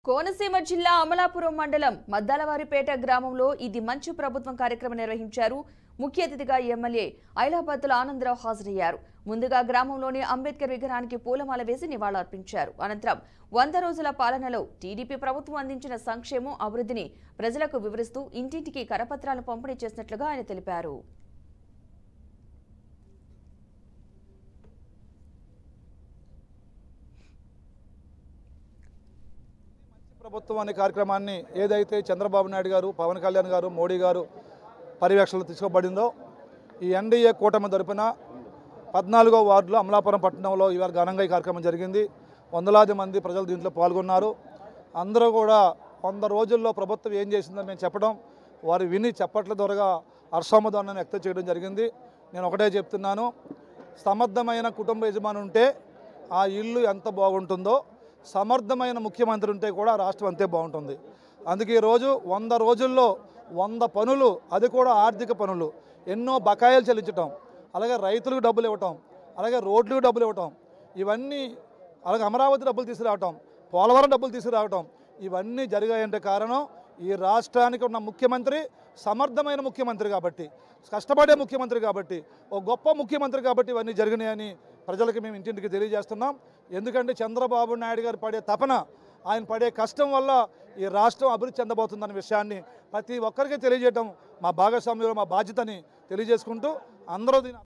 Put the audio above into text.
కోనసీమ జిల్లా అమలాపురం మండలం మద్దాలవారిపేట గ్రామంలో ఇది మంచు ప్రభుత్వం కార్యక్రమం నిర్వహించారు ముఖ్య అతిథిగా ఎమ్మెల్యే ఐలాబత్తుల ఆనందరావు హాజరయ్యారు ముందుగా గ్రామంలోని అంబేద్కర్ విగ్రహానికి పూలమాల వేసి నివాళులర్పించారు అనంతరం వంద రోజుల పాలనలో టీడీపీ ప్రభుత్వం అందించిన సంక్షేమం అభివృద్ధిని ప్రజలకు వివరిస్తూ ఇంటింటికి కరపత్రాలు పంపిణీ చేసినట్లుగా ఆయన తెలిపారు ప్రభుత్వం అనే కార్యక్రమాన్ని ఏదైతే చంద్రబాబు నాయుడు గారు పవన్ కళ్యాణ్ గారు మోడీ గారు పర్యవేక్షణలో తీసుకోబడిందో ఈ ఎన్డీఏ కూటమి తరపున పద్నాలుగో వార్డులో అమలాపురం పట్టణంలో ఇవాళ ఘనంగా ఈ కార్యక్రమం జరిగింది వందలాది మంది ప్రజలు దీంట్లో పాల్గొన్నారు అందరూ కూడా వంద రోజుల్లో ప్రభుత్వం ఏం చేసిందని మేము చెప్పడం వారు విని చెప్పట్ల ద్వారా హర్షామదాన్ని వ్యక్తం చేయడం జరిగింది నేను ఒకటే చెప్తున్నాను సమర్థమైన కుటుంబ యజమాని ఉంటే ఆ ఇల్లు ఎంత బాగుంటుందో సమర్థమైన ముఖ్యమంత్రి ఉంటే కూడా రాష్ట్రం అంతే బాగుంటుంది అందుకే ఈరోజు వంద రోజుల్లో వంద పనులు అది కూడా ఆర్థిక పనులు ఎన్నో బకాయిలు చెల్లించటం అలాగే రైతులకు డబ్బులు ఇవ్వటం అలాగే రోడ్లకు డబ్బులు ఇవ్వటం ఇవన్నీ అలాగే అమరావతి డబ్బులు తీసుకురావటం పోలవరం డబ్బులు తీసుకురావటం ఇవన్నీ జరిగాయంటే కారణం ఈ రాష్ట్రానికి ఉన్న ముఖ్యమంత్రి సమర్థమైన ముఖ్యమంత్రి కాబట్టి కష్టపడే ముఖ్యమంత్రి కాబట్టి ఓ గొప్ప ముఖ్యమంత్రి కాబట్టి ఇవన్నీ జరిగినాయని ప్రజలకు మేము ఇంటింటికి తెలియజేస్తున్నాం ఎందుకంటే చంద్రబాబు నాయుడు గారు పడే తపన ఆయన పడే కష్టం వల్ల ఈ రాష్ట్రం అభివృద్ధి చెందబోతుందన్న విషయాన్ని ప్రతి ఒక్కరికి తెలియజేయడం మా భాగస్వామ్యంలో మా బాధ్యతని తెలియజేసుకుంటూ అందరూ దీని